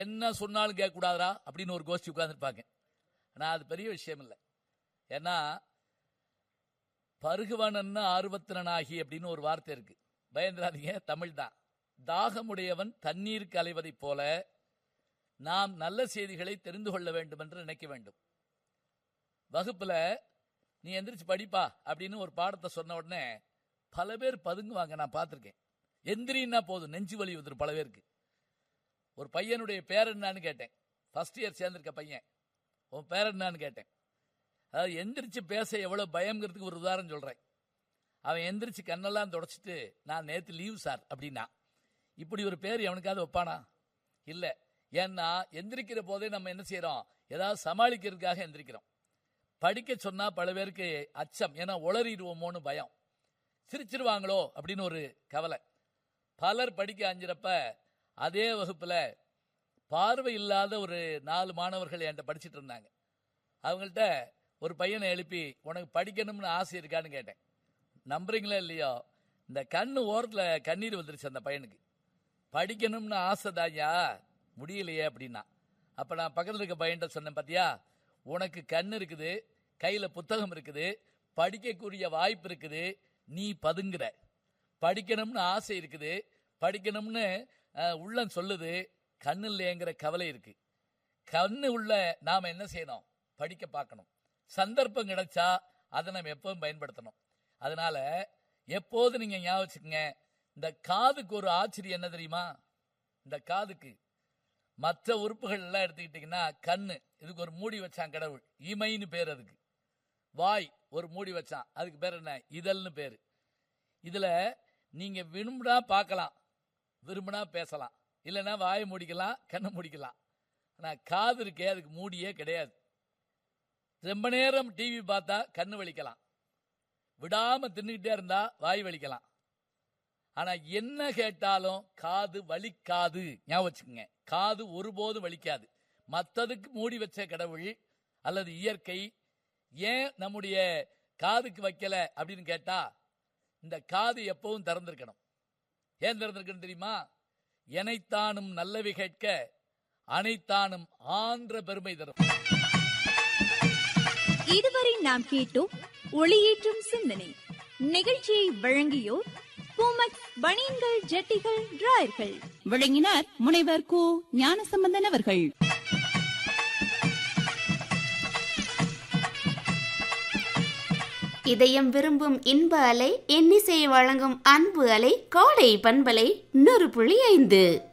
என்ன சொன்னாலும் கேட்கக்கூடாதா அப்படின்னு ஒரு கோஷ்டி உட்கார்ந்துருப்பாங்க ஆனால் அது பெரிய விஷயம் இல்லை ஏன்னா பருகுவனன்னு ஆர்வத்தினனாகி அப்படின்னு ஒரு வார்த்தை இருக்கு பயந்துராதீங்க தமிழ் தான் தாகமுடையவன் தண்ணீருக்கு அலைவதைப் போல நாம் நல்ல செய்திகளை தெரிந்து கொள்ள வேண்டும் என்று நினைக்க வேண்டும் வகுப்புல நீ எந்திரிச்சு படிப்பா அப்படின்னு ஒரு பாடத்தை சொன்ன உடனே பல பேர் பதுங்குவாங்க நான் பார்த்துருக்கேன் எந்திரின்னா போதும் நெஞ்சு வலி வந்துடும் பல பேருக்கு ஒரு பையனுடைய பேர் என்னன்னு கேட்டேன் ஃபர்ஸ்ட் இயர் சேர்ந்திருக்க பையன் உன் பேர் என்னன்னு கேட்டேன் அதாவது எந்திரிச்சு பேச எவ்வளவு பயங்கிறதுக்கு ஒரு உதாரணம் சொல்றேன் அவன் எந்திரிச்சு கண்ணெல்லாம் தொடச்சிட்டு நான் நேத்து லீவ் சார் அப்படின்னா இப்படி ஒரு பேர் எவனுக்காவது வைப்பானா இல்ல ஏன்னா எந்திரிக்கிற போதே நம்ம என்ன செய்யறோம் ஏதாவது சமாளிக்கிறதுக்காக எந்திரிக்கிறோம் படிக்க சொன்னா பல பேருக்கு அச்சம் ஏன்னா உளறிடுவோமோன்னு பயம் சிரிச்சிருவாங்களோ அப்படின்னு ஒரு கவலை பலர் படிக்க அஞ்சிறப்ப அதே வகுப்புல பார்வை இல்லாத ஒரு நாலு மாணவர்கள் என்கிட்ட படிச்சிட்டு இருந்தாங்க அவங்கள்ட்ட ஒரு பையனை எழுப்பி உனக்கு படிக்கணும்னு ஆசை இருக்கான்னு கேட்டேன் நம்புறீங்களா இல்லையோ இந்த கண்ணு ஓரத்துல கண்ணீர் வந்துருச்சு அந்த பையனுக்கு படிக்கணும்னு ஆசை தாயா முடியலையே அப்படின்னா அப்ப நான் பக்கத்துல இருக்க பையன்கிட்ட சொன்னேன் பாத்தியா உனக்கு கண் இருக்குது கையில புத்தகம் இருக்குது படிக்கக்கூடிய வாய்ப்பு இருக்குது நீ பதுங்குற படிக்கணும்னு ஆசை இருக்குது படிக்கணும்னு அஹ், உள்ளம் சொல்லுது கண்ணு இல்லையங்கிற கவலை இருக்கு கண்ணு உள்ள நாம என்ன செய்யணும் படிக்க பார்க்கணும் சந்தர்ப்பம் கிடைச்சா அதை நம்ம எப்பவும் பயன்படுத்தணும் அதனால எப்போது நீங்க ஞாபகம் வச்சுக்கோங்க இந்த காதுக்கு ஒரு ஆச்சரியம் என்ன தெரியுமா இந்த காதுக்கு மற்ற உறுப்புகள் எல்லாம் எடுத்துக்கிட்டீங்கன்னா கண்ணு இதுக்கு ஒரு மூடி வச்சான் கடவுள் இமைன்னு பேர் அதுக்கு வாய் ஒரு மூடி வச்சான் அதுக்கு பேர் என்ன இதழ்னு பேரு இதுல நீங்க விரும்பினா பார்க்கலாம் விரும்பினா பேசலாம் இல்லைன்னா வாயை மூடிக்கலாம் கண்ணை மூடிக்கலாம் ஆனா காது இருக்கே அதுக்கு மூடியே கிடையாது ரொம்ப நேரம் டிவி பார்த்தா கண்ணு வலிக்கலாம் விடாம தின்னுக்கிட்டே இருந்தா வாய் வலிக்கலாம் ஆனா என்ன கேட்டாலும் காது வலிக்காது ஞாபகம் வச்சுக்கோங்க காது ஒருபோதும் வலிக்காது மத்ததுக்கு மூடி வச்ச கடவுள் அல்லது இயற்கை ஏன் நம்முடைய காதுக்கு வைக்கல அப்படின்னு கேட்டா இந்த காது எப்பவும் திறந்திருக்கணும் ஏன் திறந்திருக்கணும் தெரியுமா எனைத்தானும் நல்லவை கேட்க அனைத்தானும் ஆன்ற பெருமை தரும் இதுவரை நாம் கேட்டோம் ஒளியேற்றும் சிந்தனை நிகழ்ச்சியை வழங்கியோர் பூமக் பனியன்கள் ஜட்டிகள் டிராயர்கள் விளங்கினார் முனைவர் கு ஞானசம்பந்தன் அவர்கள் இதயம் விரும்பும் இன்ப அலை எண்ணிசை வழங்கும் அன்பு அலை கோடை பண்பலை நூறு புள்ளி ஐந்து